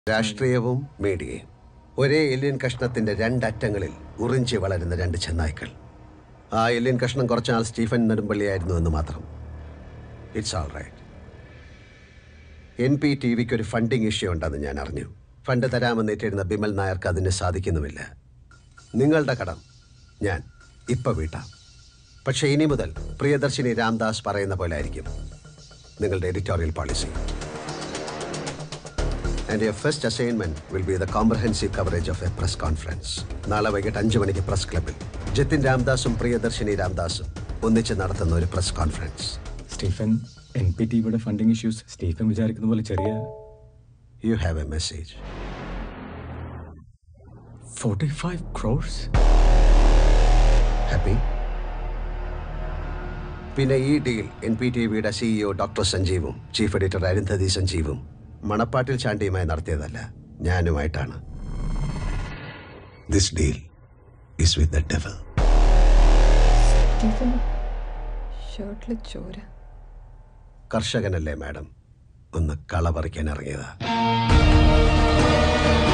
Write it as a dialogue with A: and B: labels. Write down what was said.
A: രാഷ്ട്രീയവും മീഡിയയും ഒരേ എല്ലിൻ കഷ്ണത്തിന്റെ രണ്ടറ്റങ്ങളിൽ ഉറിഞ്ചി വളരുന്ന രണ്ട് ചെന്നായ്ക്കൾ ആ എല്ലിൻ കഷ്ണം കുറച്ചാൾ സ്റ്റീഫൻ നെടുമ്പള്ളിയായിരുന്നു എന്ന് മാത്രം it's all right N P T വിക്ക് ഒരു ഫണ്ടിങ് ഇഷ്യൂ ഉണ്ടെന്ന് ഞാൻ അറിഞ്ഞു ഫണ്ട് തരാമെന്ന് ഏറ്റിരുന്ന ബിമൽ നായർക്ക് അതിന് സാധിക്കുന്നുമില്ല നിങ്ങളുടെ കടം ഞാൻ ഇപ്പൊ വീട്ടാം പക്ഷേ ഇനി മുതൽ പ്രിയദർശിനി രാംദാസ് പറയുന്ന പോലെ ആയിരിക്കും നിങ്ങളുടെ editorial policy and your first assignment will be the comprehensive coverage of a press conference നാളെ വൈകിട്ട് അഞ്ച് മണിക്ക് പ്രസ് ക്ലബിൽ ജതിൻ രാംദാസും പ്രിയദർശിനി രാംദാസും ഒന്നിച്ച് നടത്തുന്ന ഒരു press conference
B: Stephen N P T വിയുടെ ഫണ്ടിങ് ഇഷ്യൂസ് സ്റ്റീഫൻ വിചാരിക്കുന്ന പോലെ ചെറിയ
A: you have a message
B: forty five crores
A: happy പിന്നെ ഈ ഡീൽ എൻ പി ടി വിയുടെ സിഇഒ ഡോക്ടർ സഞ്ജീവും ചീഫ് എഡിറ്റർ അരുന്ധതി സഞ്ജീവും മണപ്പാട്ടിൽ ചാണ്ടിയുമായി നടത്തിയതല്ല ഞാനുമായിട്ടാണ് this deal is with the devil
C: Stephen ഷർട്ടിൽ ചോര
A: കർഷകനല്ലേ മാഡം ഒന്ന് കള പറിക്കാൻ ഇറങ്ങിയതാ